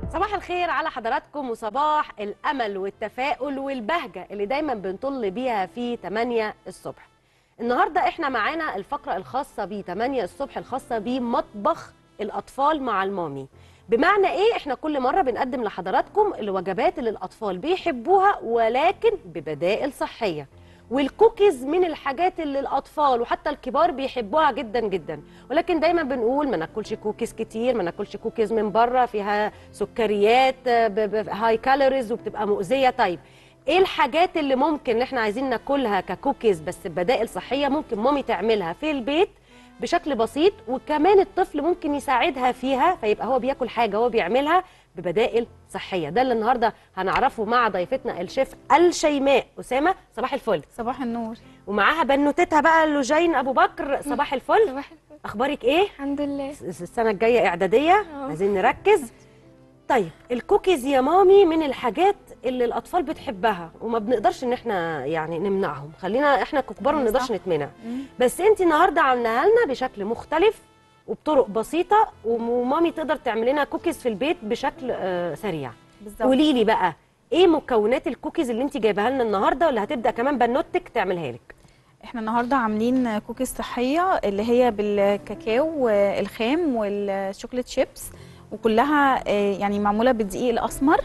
صباح الخير على حضراتكم وصباح الامل والتفاؤل والبهجه اللي دايما بنطل بيها في 8 الصبح. النهارده احنا معانا الفقره الخاصه ب 8 الصبح الخاصه بمطبخ الاطفال مع المامي. بمعنى ايه احنا كل مره بنقدم لحضراتكم الوجبات اللي الاطفال بيحبوها ولكن ببدائل صحيه. والكوكيز من الحاجات اللي الاطفال وحتى الكبار بيحبوها جدا جدا ولكن دايما بنقول ما ناكلش كوكيز كتير ما ناكلش كوكيز من بره فيها سكريات ب- ب- هاي كالوريز وبتبقى مؤذيه طيب ايه الحاجات اللي ممكن احنا عايزين ناكلها ككوكيز بس ببدائل صحيه ممكن مامي تعملها في البيت بشكل بسيط وكمان الطفل ممكن يساعدها فيها فيبقى هو بياكل حاجه هو بيعملها ببدائل صحيه ده اللي النهارده هنعرفه مع ضيفتنا الشيف الشيماء اسامه صباح الفل صباح النور ومعاها بنوتتها بقى لوجين ابو بكر صباح الفل صباح الفل اخبارك ايه الحمد لله الس- السنه الجايه اعداديه اه. عايزين نركز طيب الكوكيز يا مامي من الحاجات اللي الاطفال بتحبها وما بنقدرش ان احنا يعني نمنعهم خلينا احنا ككبار ما صح. نقدرش نتمنع بس انت النهارده عاملاها لنا بشكل مختلف وبطرق بسيطه ومامي تقدر تعمل لنا كوكيز في البيت بشكل آه سريع بالظبط قولي لي بقى ايه مكونات الكوكيز اللي انت جايباها لنا النهارده واللي هتبدا كمان بنوتك تعملها لك احنا النهارده عاملين كوكيز صحيه اللي هي بالكاكاو الخام والشوكليت شيبس وكلها آه، يعني معموله بالدقيق الاسمر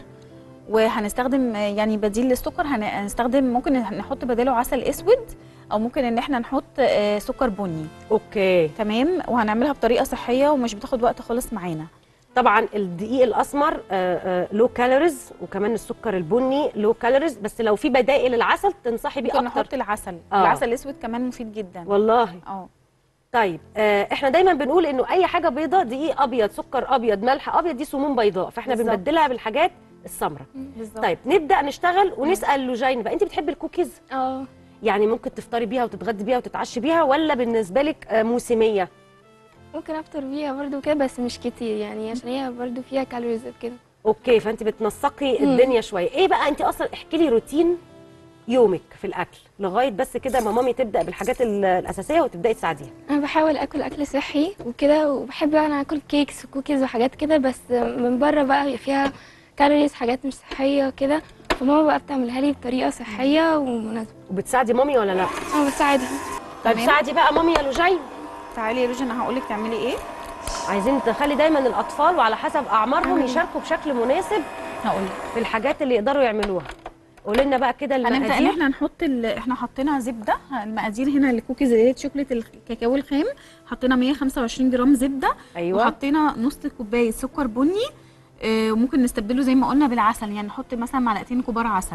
وهنستخدم آه، يعني بديل للسكر هن- هنستخدم ممكن نحط بداله عسل اسود او ممكن ان احنا نحط آه، سكر بني اوكي تمام وهنعملها بطريقه صحيه ومش بتاخد وقت خالص معانا طبعا الدقيق الاسمر لو كالوريز وكمان السكر البني لو كالوريز بس لو في بدائل العسل تنصحي بيه ممكن اكتر نحط العسل آه. العسل الاسود كمان مفيد جدا والله اه طيب آه احنا دايما بنقول انه اي حاجه بيضاء دقيق ابيض سكر ابيض ملح ابيض دي سموم بيضاء فاحنا بالظبط. بنبدلها بالحاجات السمراء بالظبط طيب نبدا نشتغل ونسال لوجين بقى انت بتحبي الكوكيز اه يعني ممكن تفطري بيها وتتغدي بيها وتتعشي بيها ولا بالنسبه لك آه موسميه ممكن افطر بيها برضو كده بس مش كتير يعني عشان هي برضو فيها كالوريز وكده اوكي فانت بتنسقي مم. الدنيا شويه ايه بقى انت اصلا احكي لي روتين يومك في الاكل لغايه بس كده ما مامي تبدا بالحاجات ال- الاساسيه وتبداي تساعديها انا بحاول اكل اكل صحي وكده وبحب انا اكل كيكس وكوكيز وحاجات كده بس من بره بقى بيبقى فيها كالوريز حاجات مش صحيه وكده فماما بقى بتعملها لي بطريقه صحيه ومناسبه وبتساعدي مامي ولا لا انا بساعدها طيب تمام. ساعدي بقى مامي يا لوجين تعالي يا روجي انا هقول لك تعملي ايه عايزين تخلي دايما الاطفال وعلى حسب اعمارهم يشاركوا بشكل مناسب هقول لك في الحاجات اللي يقدروا يعملوها قولي لنا بقى كده هنبدا ان المقادير احنا نحط ال... احنا حطينا زبده المقادير هنا الكوكيز اللي هي شوكليت الكاكاو الخام حطينا 125 جرام زبده ايوه وحطينا نص كوبايه سكر بني آه، وممكن نستبدله زي ما قلنا بالعسل يعني نحط مثلا معلقتين كبار عسل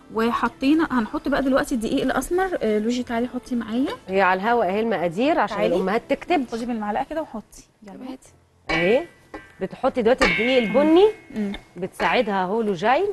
وحطينا هنحط بقى دلوقتي الدقيق الاسمر آه، لوجي تعالي حطي معايا هي على الهواء اهي المقادير عشان تعالي. الامهات تكتب خدي بالمعلقه كده وحطي يلا هاتي. اهي بتحطي دلوقتي الدقيق البني مم. بتساعدها اهو لوجين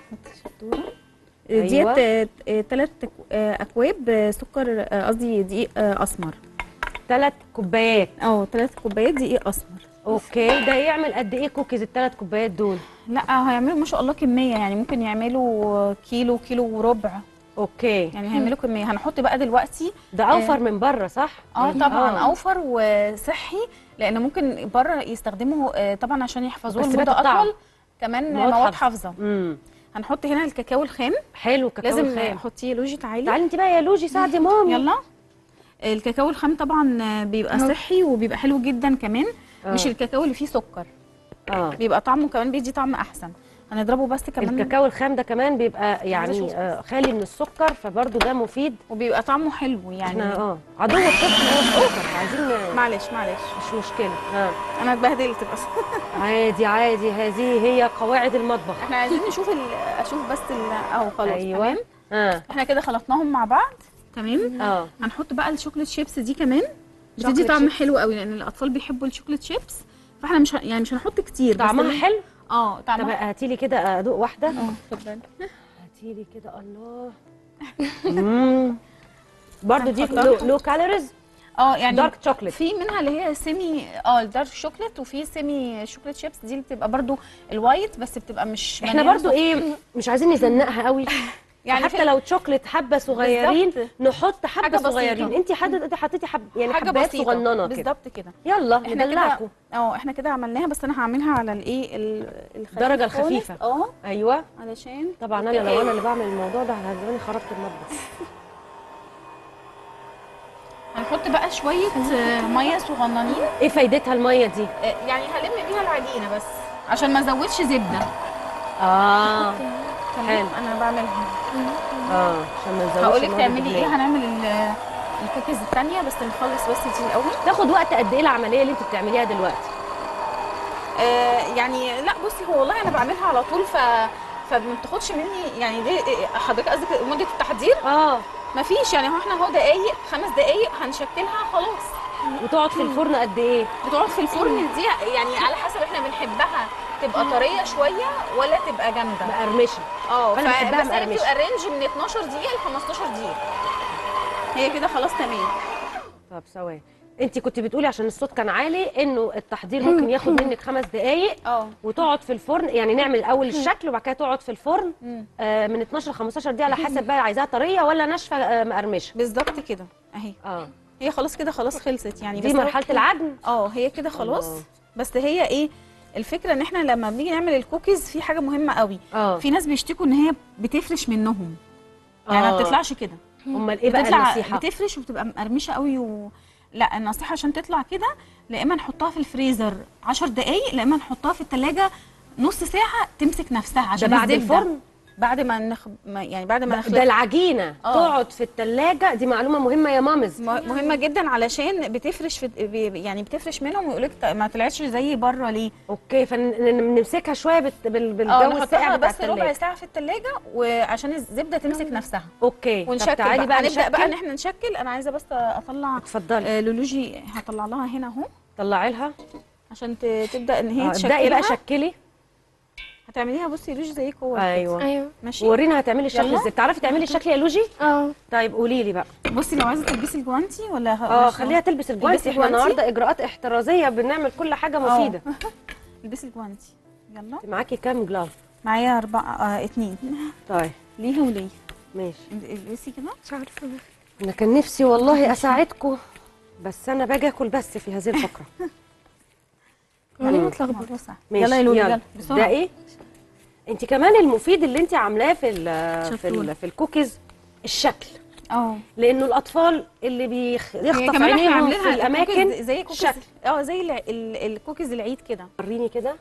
أيوة. ديت ثلاث اكواب آه، سكر آه، قصدي دقيق آه، اسمر ثلاث كوبايات اه ثلاث كوبايات دقيق اسمر اوكي ده يعمل قد ايه كوكيز الثلاث كوبايات دول لا هيعملوا ما شاء الله كميه يعني ممكن يعملوا كيلو كيلو وربع اوكي يعني هيعملوا كميه هنحط بقى دلوقتي ده اوفر من بره صح اه طبعا آه. اوفر وصحي لان ممكن بره يستخدموا آه، طبعا عشان يحفظوه مكسبات لمده الطعم. اطول كمان مواد مواد حافظة. حافظه امم هنحط هنا الكاكاو الخام حلو كاكاو لازم الخام حطيه لوجي تعالي تعالي انت بقى يا لوجي ساعدي مامي يلا الكاكاو الخام طبعا آه، بيبقى أهو. صحي وبيبقى حلو جدا كمان آه. مش الكاكاو اللي فيه سكر اه بيبقى طعمه كمان بيدي طعم احسن هنضربه بس كمان الكاكاو الخام ده كمان بيبقى يعني أشوف. آه خالي من السكر فبرضه ده مفيد وبيبقى طعمه حلو احنا يعني اه عدو الطفل هو السكر عايزين معلش معلش مش مشكله ها انا اتبهدلت بس عادي عادي هذه هي قواعد المطبخ احنا عايزين نشوف ال... اشوف بس ال... اهو خلاص أيوة. تمام ها احنا كده خلطناهم مع بعض تمام اه هنحط بقى الشوكليت شيبس دي كمان بتدي شوكليت طعم شيبس. حلو قوي لان الاطفال بيحبوا الشوكليت شيبس فاحنا مش ه... يعني مش هنحط كتير بس طعمها ال- حلو اه طب طعمها هاتي لي كده ادوق واحده اه اتفضلي هاتي لي كده الله امم برضه دي هنحطها. لو, لو كالوريز اه يعني دارك شوكليت في منها اللي هي سيمي اه الدارك شوكليت وفي سيمي شوكليت شيبس دي اللي بتبقى برضو الوايت بس بتبقى مش احنا مليانة برضو ايه مش عايزين نزنقها قوي يعني يعني حتى في- لو تشوكلت حبه صغيرين بالظبط. نحط حبه حاجة بسيطة. صغيرين انت حدد انت حطيتي حب يعني حاجه حبات بسيطه صغننه كده بالظبط كده يلا احنا ندلعكم كده اه احنا كده عملناها بس انا هعملها على الايه ال- الخفيف الدرجة خالص. الخفيفة. اه ايوه علشان طبعا انا لو انا اللي بعمل الموضوع ده هزماني خربت المطبخ هنحط بقى شويه آه، ميه صغننين ايه فايدتها الميه دي آه، يعني هلم بيها العجينه بس عشان ما ازودش زبده اه تمام حلو. انا بعملها اه عشان ما نزودش هقول لك المواد تعملي الدهنية. ايه هنعمل ال- الكوكيز الثانيه بس نخلص بس دي الاول تاخد وقت قد ايه العمليه اللي انت بتعمليها دلوقتي آه يعني لا بصي هو والله انا بعملها على طول ف فما بتاخدش مني يعني دي حضرتك قصدك مده التحضير اه ما فيش يعني هو احنا اهو دقايق خمس دقايق هنشكلها خلاص وتقعد في الفرن قد ايه بتقعد في الفرن دي يعني على حسب احنا بنحبها تبقى طريه شويه ولا تبقى جامده مقرمشه اه أنا ف- بحبها بس هي مقرمشة. بتبقى رينج من 12 دقيقه ل 15 دقيقه هي كده خلاص تمام طب ثواني انت كنت بتقولي عشان الصوت كان عالي انه التحضير ممكن ياخد منك خمس دقائق اه وتقعد في الفرن يعني نعمل الاول الشكل وبعد كده تقعد في الفرن آه من 12 ل 15 دقيقه على حسب بقى عايزاها طريه ولا ناشفه آه مقرمشه بالظبط كده اهي اه هي خلاص كده خلاص خلصت يعني دي بس هو- مرحله العجن اه هي كده خلاص الله. بس هي ايه الفكره ان احنا لما بنيجي نعمل الكوكيز في حاجه مهمه قوي اه في ناس بيشتكوا ان هي بتفرش منهم يعني ما آه. بتطلعش كده امال ايه بقى بتطلع النصيحه بتفرش وبتبقى مقرمشه قوي و... لا النصيحه عشان تطلع كده لا اما نحطها في الفريزر 10 دقائق لا اما نحطها في الثلاجه نص ساعه تمسك نفسها ده عشان بعد الزبدة. الفرن بعد ما نخ... ما- يعني بعد ما ده نخلط العجينه آه. تقعد في الثلاجه دي معلومه مهمه يا مامز م- مهمه جدا علشان بتفرش في بي- يعني بتفرش منهم ويقول لك ما طلعتش زي بره ليه اوكي فنمسكها شويه بت... بال... اه بالجو الساقع نحطها بتاع بس ربع الثلاجه ساعه في الثلاجه وعشان الزبده تمسك نفسها اوكي طب ونشكل تعالي بقى, بقى هنبدا بقى ان نشكل احنا نشكل انا عايزه بس اطلع اتفضلي آه، لولوجي هطلع لها هنا اهو طلعي لها عشان ت- تبدا ان هي آه، ابدأي بقى تشكلها شكلي هتعمليها بصي لوجي زي كور كده. ايوه ايوه ماشي ورينا هتعملي الشكل يلا. ازاي تعرفي تعملي الشكل يا لوجي اه طيب قولي لي بقى بصي لو عايزه تلبسي الجوانتي ولا ه- اه مش- خليها تلبس الجوانتي البسي احنا الجوانتي. النهارده اجراءات احترازيه بنعمل كل حاجه آه. مفيده البسي الجوانتي يلا انت معاكي كام جلاف معايا اربعه آه اتنين طيب ليها وليا ماشي البسي كده مش عارفه انا كان نفسي والله اساعدكم بس انا باجي اكل بس في هذه الفقره يعني مم. متلخبطه الموضوع سهل ماشي يلا يا لولي يلا يلا ده بسرعه ايه انت كمان المفيد اللي انت عاملاه في ال في شطورة. ال في الكوكيز الشكل اه لانه الاطفال اللي بيخ- هي يخطف كمان احنا عينيهم عاملينها في الاماكن كوكيز زي كوكيز شكل. اه زي الع- ال- الكوكيز العيد كده وريني كده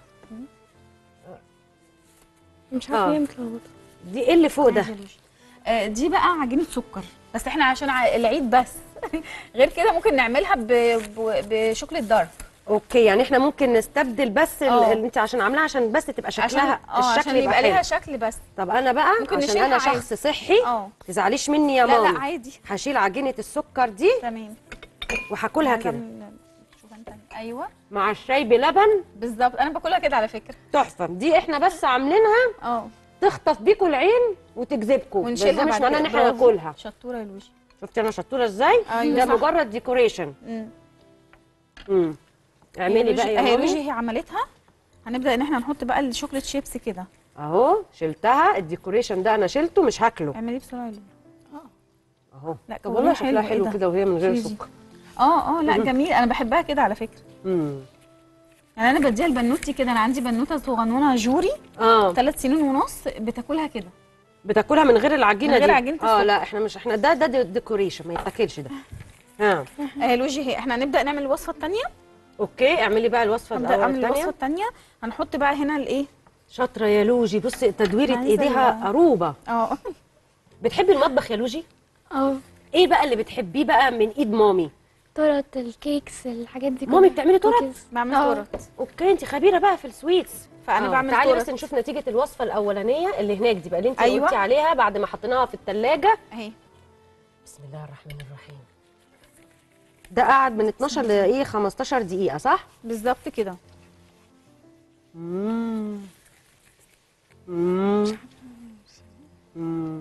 مش آه. عارفه ليه متلخبطه دي ايه اللي فوق ده عايزة لوجي. آه، دي بقى عجينه سكر بس احنا عشان ع- العيد بس غير كده ممكن نعملها ب- ب- بشوكليت دارك اوكي يعني احنا ممكن نستبدل بس ال- اه. اللي انت عشان عاملاها عشان بس تبقى عشان شكلها اه الشكل عشان يبقى حلو. ليها شكل بس طب انا بقى ممكن عشان نشيلها انا عادي. شخص صحي اه تزعليش مني يا لا ماما لا عادي هشيل عجينه السكر دي تمام وهاكلها عايزة كده أعمل شوفان تاني. ايوه مع الشاي بلبن بالظبط انا باكلها كده على فكره تحفه دي احنا بس عاملينها اه تخطف بيكوا العين وتجذبكم بس ونشيلها ده مش بعد معناه ان كده. احنا برافو. ناكلها شطوره يا لوجي شفتي انا شطوره ازاي أيوة ده صح. مجرد ديكوريشن مم. امم اعملي بقى يا هي مامي لوجي هي عملتها هنبدا ان احنا نحط بقى الشوكليت شيبس كده اهو شلتها الديكوريشن ده انا شلته مش هاكله اعملي بسرعه يا لوجي اهو لا طب والله كوريها شكلها حلو، حلو إيه ده؟ كده وهي من غير شيزي. سكر اه اه لا جميل انا بحبها كده على فكره امم يعني انا بديها لبنوتي كده انا عندي بنوته صغنونه جوري اه ثلاث سنين ونص بتاكلها كده بتاكلها من غير العجينه من غير دي عجينة اه السكر. لا احنا مش احنا ده ده ديكوريشن ما يتاكلش ده ها آه لوجي هي احنا هنبدا نعمل الوصفه الثانيه اوكي اعملي بقى الوصفه هبدا الاول اعمل الوصفه الثانيه الثانيه هنحط بقى هنا الايه شاطره يا لوجي بصي تدويره عايزة ايديها ال- قروبه اه بتحبي المطبخ يا لوجي اه ايه بقى اللي بتحبيه بقى من ايد مامي تورت الكيكس الحاجات دي مامي كلها. بتعملي تورت كوكيز. بعمل آه. تورت اوكي انت خبيره بقى في السويتس فانا آه، بعمل تعالي تورت بس نشوف نتيجه الوصفه الاولانيه اللي هناك دي بقى اللي انت أيوة. قلتي عليها بعد ما حطيناها في الثلاجه اهي بسم الله الرحمن الرحيم ده قعد من 12 ل ايه 15 دقيقه صح بالظبط كده امم امم امم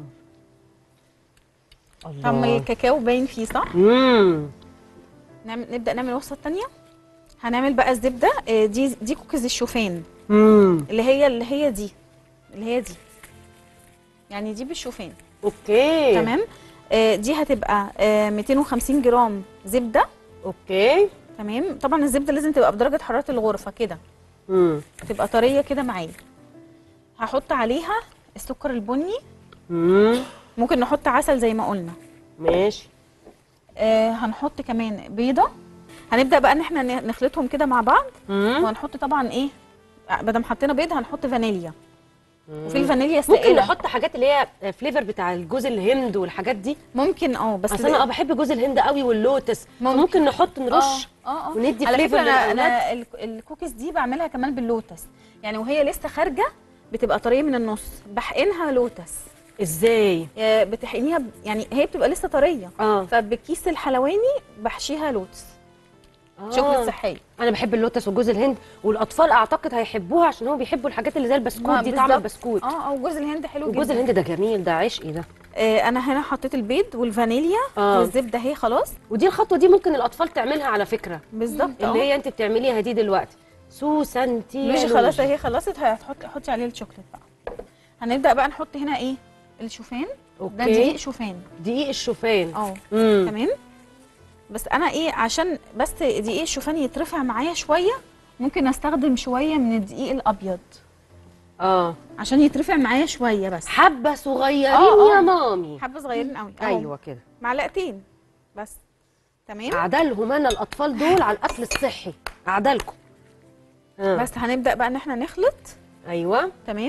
طعم الله الكاكاو باين فيه صح امم نعمل نبدا نعمل الوصفه الثانيه هنعمل بقى الزبده آه، دي دي كوكيز الشوفان امم اللي هي اللي هي دي اللي هي دي يعني دي بالشوفان اوكي تمام آه دي هتبقى آه 250 جرام زبده اوكي تمام طبعا الزبده لازم تبقى بدرجه حراره الغرفه كده امم تبقى طريه كده معايا هحط عليها السكر البني امم ممكن نحط عسل زي ما قلنا ماشي آه هنحط كمان بيضه هنبدا بقى ان احنا ن- نخلطهم كده مع بعض امم وهنحط طبعا ايه بدل حطينا بيض هنحط فانيليا وفي الفانيليا ممكن السائله نحط حاجات اللي هي فليفر بتاع الجوز الهند والحاجات دي ممكن اه بس اصل انا اه بحب جوز الهند قوي واللوتس ممكن. ممكن نحط نرش اه اه اه وندي على فليفر فكره انا للأولاد. انا ال- الكوكيز دي بعملها كمان باللوتس يعني وهي لسه خارجه بتبقى طريه من النص بحقنها لوتس ازاي آه، بتحقنيها ب- يعني هي بتبقى لسه طريه اه فبالكيس الحلواني بحشيها لوتس آه. شوكليت صحيه انا بحب اللوتس وجوز الهند والاطفال اعتقد هيحبوها عشان هم بيحبوا الحاجات اللي زي البسكوت ما دي طعم بالظبط. البسكوت اه اه جوز الهند حلو وجوز جدا الهند ده جميل ده عشقي ده آه انا هنا حطيت البيض والفانيليا آه. والزبده اهي خلاص ودي الخطوه دي ممكن الاطفال تعملها على فكره بالظبط اللي اه هي انت بتعمليها دي دلوقتي سوسنتي ماشي خلاص اهي خلصت هتحطي حطي عليه الشوكليت بقى هنبدا بقى نحط هنا ايه الشوفان ده اوكي دقيق شوفان دقيق الشوفان اه امم تمام بس انا ايه عشان بس دقيق الشوفان يترفع معايا شويه ممكن استخدم شويه من الدقيق الابيض اه عشان يترفع معايا شويه بس حبه صغيرين آه، آه. يا مامي حبه صغيرين قوي أهو. ايوه كده معلقتين بس تمام عدلهم انا الاطفال دول على الاكل الصحي عدلكم آه. بس هنبدا بقى ان احنا نخلط ايوه تمام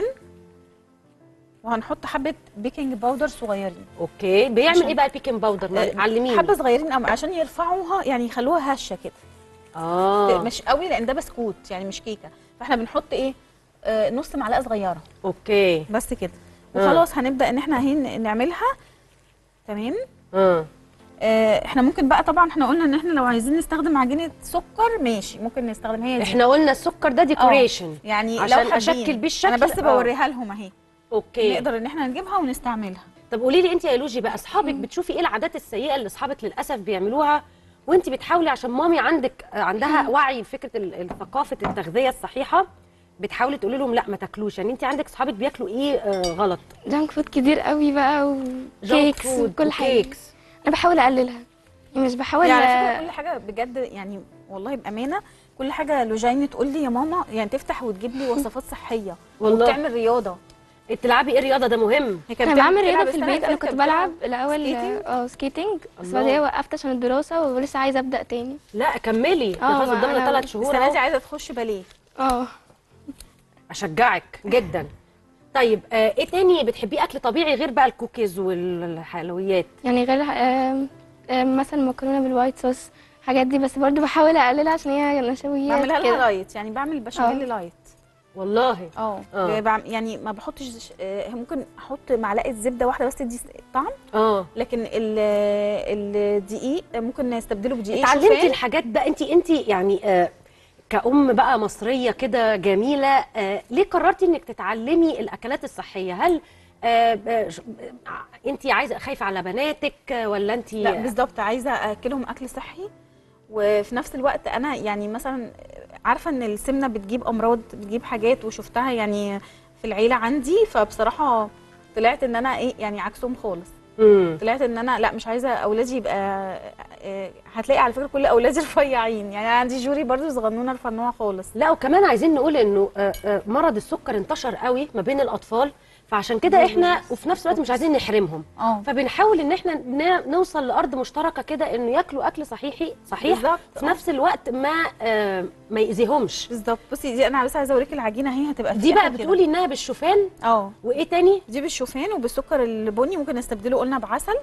وهنحط حبه بيكنج باودر صغيرين اوكي بيعمل عشان- ايه بقى البيكنج باودر آه، علميني حبه صغيرين قوي عشان يرفعوها يعني يخلوها هشه كده اه مش قوي لان ده بسكوت يعني مش كيكه فاحنا بنحط ايه آه نص معلقه صغيره اوكي بس كده آه. وخلاص هنبدا ان احنا اهي نعملها تمام اه آه احنا ممكن بقى طبعا احنا قلنا ان احنا لو عايزين نستخدم عجينه سكر ماشي ممكن نستخدم هي دي احنا قلنا السكر ده ديكوريشن يعني عشان لو حابين. أشكل بيه الشكل، انا بس آه. بوريها لهم اهي اوكي نقدر ان احنا نجيبها ونستعملها طب قولي لي انت يا لوجي بقى اصحابك بتشوفي ايه العادات السيئه اللي اصحابك للاسف بيعملوها وانت بتحاولي عشان مامي عندك عندها وعي بفكره ال- ثقافه التغذيه الصحيحه بتحاولي تقولي لهم لا ما تاكلوش يعني انت عندك اصحابك بياكلوا ايه آه غلط جانك فود كتير قوي بقى Junk وكيكس food وكل حاجه وكيكس. انا بحاول اقللها يعني مش بحاول يعني على فكره كل حاجه بجد يعني والله بامانه كل حاجه لوجين تقول لي يا ماما يعني تفتح وتجيب لي وصفات صحيه والله. وبتعمل رياضه بتلعبي ايه رياضه ده مهم هي كانت انا بتعمل- بعمل رياضه بتلعب في السنة البيت انا اللي كنت فاتت بلعب بتلعب الاول سكيتنج. اه سكيتنج بس الله. بعدين وقفت عشان الدراسه ولسه عايزه ابدا تاني لا كملي آه، خلاص ما قدامنا أنا ثلاث شهور السنه دي اهو عايزه تخش باليه اه اشجعك جدا طيب آه ايه تاني بتحبيه اكل طبيعي غير بقى الكوكيز والحلويات يعني غير آم، آم، مثلا مكرونه بالوايت صوص الحاجات دي بس برضو بحاول اقللها عشان هي نشويات بعملها لها كده لايت يعني بعمل بشاميل آه. لايت والله اه آه. بعم- يعني ما بحطش آه، ممكن احط معلقه زبده واحده بس تدي طعم اه لكن ال- الدقيق ممكن نستبدله بدقيق اتعلمتي شوفان الحاجات ده انت انت يعني آه كأم بقى مصرية كده جميلة آه ليه قررتي انك تتعلمي الأكلات الصحية هل آه آه ش- آه انت عايزة خايفة على بناتك آه، ولا انت لا بالظبط عايزه اكلهم اكل صحي وفي نفس الوقت انا يعني مثلا عارفه ان السمنه بتجيب امراض بتجيب حاجات وشفتها يعني في العيله عندي فبصراحه طلعت ان انا ايه يعني عكسهم خالص مم. طلعت ان انا لا مش عايزه اولادي يبقى آه، هتلاقي على فكره كل اولادي رفيعين يعني أنا عندي جوري برضو صغنونه رفنوها خالص لا وكمان عايزين نقول انه آه آه مرض السكر انتشر قوي ما بين الأطفال فعشان كده احنا وفي نفس الوقت مش عايزين نحرمهم اه فبنحاول ان احنا ن- نوصل لارض مشتركه كده انه ياكلوا اكل صحيحي صحيح بالظبط في نفس الوقت ما آه ما يأذيهمش بالظبط بصي دي انا بس عايزه اوريك العجينه اهي هتبقى دي بقى فيها كده. بتقولي انها بالشوفان اه وايه تاني دي بالشوفان وبالسكر البني ممكن نستبدله قلنا بعسل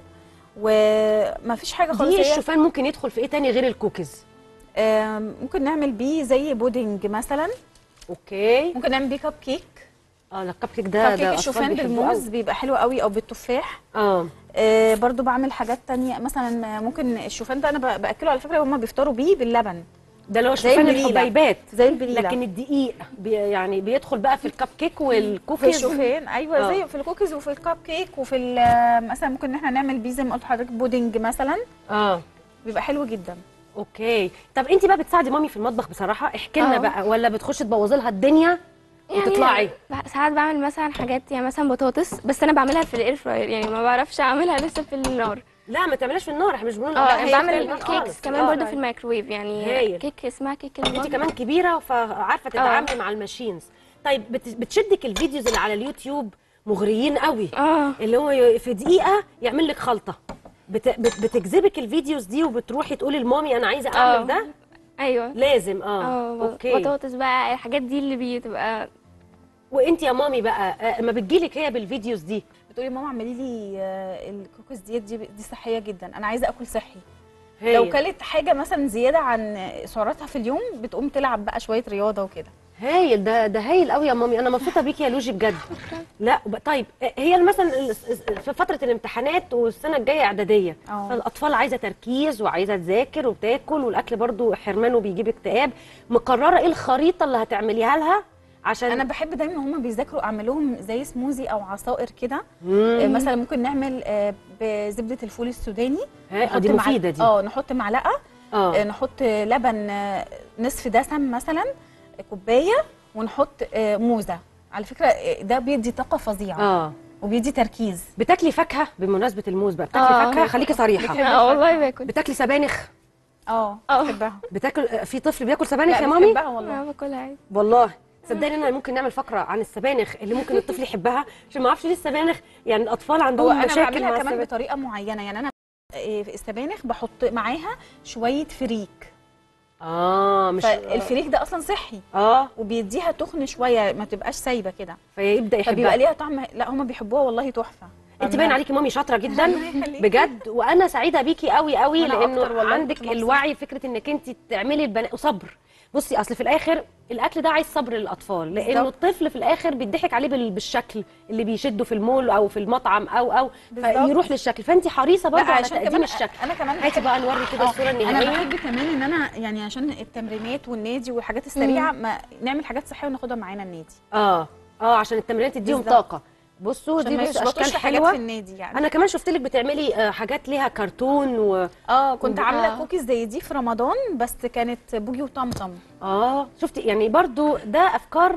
وما فيش حاجه خالص دي هي الشوفان ممكن يدخل في ايه تاني غير الكوكيز آم، ممكن نعمل بيه زي بودنج مثلا اوكي ممكن نعمل بيه كب كيك اه لا الكب كيك ده كب كيك ده الشوفان أطفال بيحبوه بالموز قوي. بيبقى حلو قوي او بالتفاح اه آه برضو بعمل حاجات تانية مثلا ممكن الشوفان ده انا ب- باكله على فكره هما بيفطروا بيه باللبن ده اللي هو زي شوفان البليلة. الحبيبات زي البليله لكن الدقيق بي يعني بيدخل بقى في الكب كيك في والكوكيز الشوفان ايوه آه. زي في الكوكيز وفي الكب كيك وفي ال- مثلا ممكن ان احنا نعمل بيه زي ما قلت لحضرتك بودنج مثلا اه بيبقى حلو جدا اوكي طب انت بقى بتساعدي مامي في المطبخ بصراحه احكي لنا آه. بقى ولا بتخشي تبوظي لها الدنيا وتطلعي ب- ساعات بعمل مثلا حاجات يعني مثلا بطاطس بس انا بعملها في الاير فراير يعني ما بعرفش اعملها لسه في النار لا ما تعملهاش في النار احنا مش بنقول اه لا، هي بعمل في النار كيكس خالص. كمان آه. برضو في الميكروويف يعني هايل. كيك اسمها كيك انت المج كمان كبيره فعارفه تتعاملي مع الماشينز طيب بت- بتشدك الفيديوز اللي على اليوتيوب مغريين قوي اه اللي هو ي- في دقيقه يعمل لك خلطه بت... بت... بتجذبك الفيديوز دي وبتروحي تقولي لمامي انا عايزه اعمل آه. ده ايوه لازم اه اه اوكي بطاطس بقى الحاجات دي اللي بتبقى وانت يا مامي بقى آه، ما بتجيلك هي بالفيديوز دي بتقولي ماما اعملي لي آه، الكوكيز ديت دي دي صحيه جدا انا عايزه اكل صحي هي. لو كلت حاجه مثلا زياده عن سعراتها في اليوم بتقوم تلعب بقى شويه رياضه وكده هايل ده ده هايل قوي يا مامي انا مبسوطه بيكي يا لوجي بجد لا وب- طيب هي مثلا ال- في فتره الامتحانات والسنه الجايه اعداديه اه. فالاطفال عايزه تركيز وعايزه تذاكر وبتاكل والاكل برضو حرمان وبيجيب اكتئاب مقرره ايه الخريطه اللي هتعمليها لها عشان انا بحب دايما هما بيذاكروا اعمل لهم زي سموزي او عصائر كده آه، مم. مثلا ممكن نعمل آه، بزبده الفول السوداني ها، نحط دي معل- مفيده دي اه نحط معلقه آه، اه نحط لبن آه، نصف دسم مثلا كوبايه ونحط آه، موزه على فكره آه، ده بيدي طاقه فظيعه اه وبيدي تركيز بتاكلي فاكهه بمناسبه الموز بقى بتاكلي آه. فاكهه خليكي صريحه اه والله باكل بتاكلي سبانخ اه اه. بحبها بتاكل في طفل بياكل سبانخ لا، يا مامي بحبها والله انا باكلها عادي والله صدقني انا ممكن نعمل فقره عن السبانخ اللي ممكن الطفل يحبها عشان ما اعرفش ليه السبانخ يعني الاطفال هو عندهم انا مشاكل بعملها مع كمان السبانخ بطريقه معينه يعني انا آه، في السبانخ بحط معاها شويه فريك اه مش فالفريك ده اصلا صحي اه وبيديها تخن شويه ما تبقاش سايبه كده فيبدا فبيبقى يحبها ليها طعم لا هما بيحبوها والله تحفه انت باين عليكي مامي شاطره جدا الله يخليكي. بجد وانا سعيده بيكي قوي قوي وأنا لانه أكتر والله، عندك كنت مبسوطة. الوعي فكره انك انت تعملي البناء وصبر بصي اصل في الاخر الاكل ده عايز صبر للاطفال لانه بالظبط. الطفل في الاخر بيضحك عليه بال- بالشكل اللي بيشده في المول او في المطعم او او بالظبط. فيروح للشكل فانت حريصه لا برضه على عشان تقديم كمان الشكل انا كمان هاتي بحب بقى نوري كده آه، الصوره انا النهائيه بحب كمان ان انا يعني عشان التمرينات والنادي والحاجات السريعه ما نعمل حاجات صحيه وناخدها معانا النادي اه اه عشان التمرينات تديهم بالظبط. طاقه بصوا عشان دي ما بص يشبطوش اشكال في حاجات حلوه في النادي يعني انا كمان شفت لك بتعملي آه، حاجات ليها كرتون و اه كنت آه. عامله كوكيز زي دي في رمضان بس كانت بوجي وطمطم اه شفتي يعني برضو ده افكار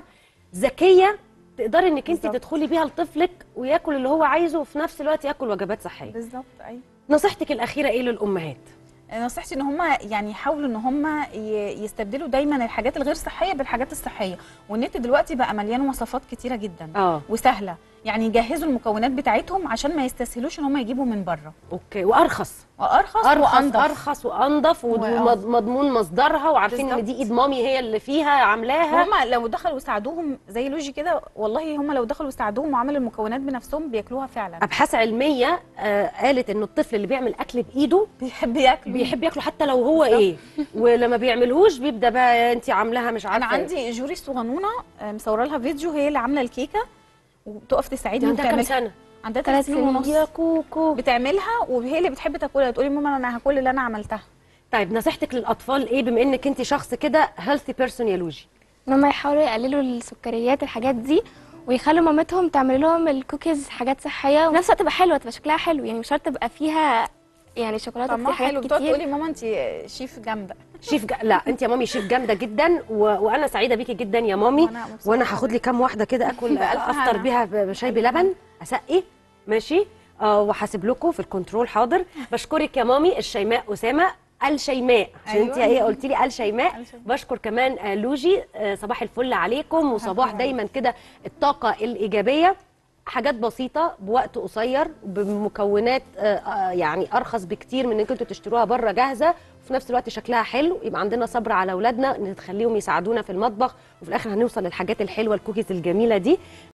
ذكيه تقدري انك انت بالظبط. تدخلي بيها لطفلك وياكل اللي هو عايزه وفي نفس الوقت ياكل وجبات صحيه بالظبط ايوه نصيحتك الاخيره ايه للامهات نصيحتي ان هم يعني يحاولوا ان هم ي- يستبدلوا دايما الحاجات الغير صحيه بالحاجات الصحيه والنت دلوقتي بقى مليان وصفات كتيره جدا اه وسهله يعني يجهزوا المكونات بتاعتهم عشان ما يستسهلوش ان هم يجيبوا من بره اوكي وارخص وارخص ارخص وانضف ارخص وانضف و- ومضمون مصدرها وعارفين ان بالظبط. دي ايد مامي هي اللي فيها عاملاها هم لو دخلوا وساعدوهم زي لوجي كده والله هم لو دخلوا وساعدوهم وعملوا المكونات بنفسهم بياكلوها فعلا ابحاث علميه آه قالت انه الطفل اللي بيعمل اكل بايده بيحب ياكلوا بيحب ياكله حتى لو هو ايه ولما بيعملهوش بيبدا بقى انت عاملاها مش عارفه انا عندي جوري صغنونه آه، مصوره لها فيديو هي اللي عامله الكيكه وبتقف دي تساعدني عندها كام وبتعمل سنه عندها ثلاث ثلاث سنين ونص يا كوكو بتعملها وهي اللي بتحب تاكلها تقولي ماما انا هاكل اللي انا عملتها طيب نصيحتك للاطفال ايه بما انك انت شخص كده هيلثي بيرسون يا لوجي ان هم يحاولوا يقللوا السكريات الحاجات دي ويخلوا مامتهم تعمل لهم الكوكيز حاجات صحيه وفي نفس الوقت تبقى حلوه تبقى شكلها حلو يعني مش شرط تبقى فيها يعني شوكولاته طعمها كتير حلو حاجات بتقعد كتير تقولي ماما انت شيف جامده شيف ج... لا انت يا مامي شيف جامده جدا و... وانا سعيده بيكي جدا يا مامي وأنا مبسوطة وانا هاخد لي كام واحده كده اكل بألف افطر هنا. بيها ب- بشاي بلبن اسقي ماشي اه وهسيب لكم في الكنترول حاضر بشكرك يا مامي الشيماء اسامه الشيماء عشان أيوة. انت ايه قلتي لي الشيماء الشيماء. بشكر كمان آه، لوجي آه، صباح الفل عليكم وصباح عليك. دايما كده الطاقه الايجابيه حاجات بسيطه بوقت قصير بمكونات آه، آه، يعني ارخص بكتير من انكم انتوا تشتروها بره جاهزه وفي نفس الوقت شكلها حلو يبقى عندنا صبر على اولادنا نخليهم يساعدونا في المطبخ وفي الاخر هنوصل للحاجات الحلوه الكوكيز الجميله دي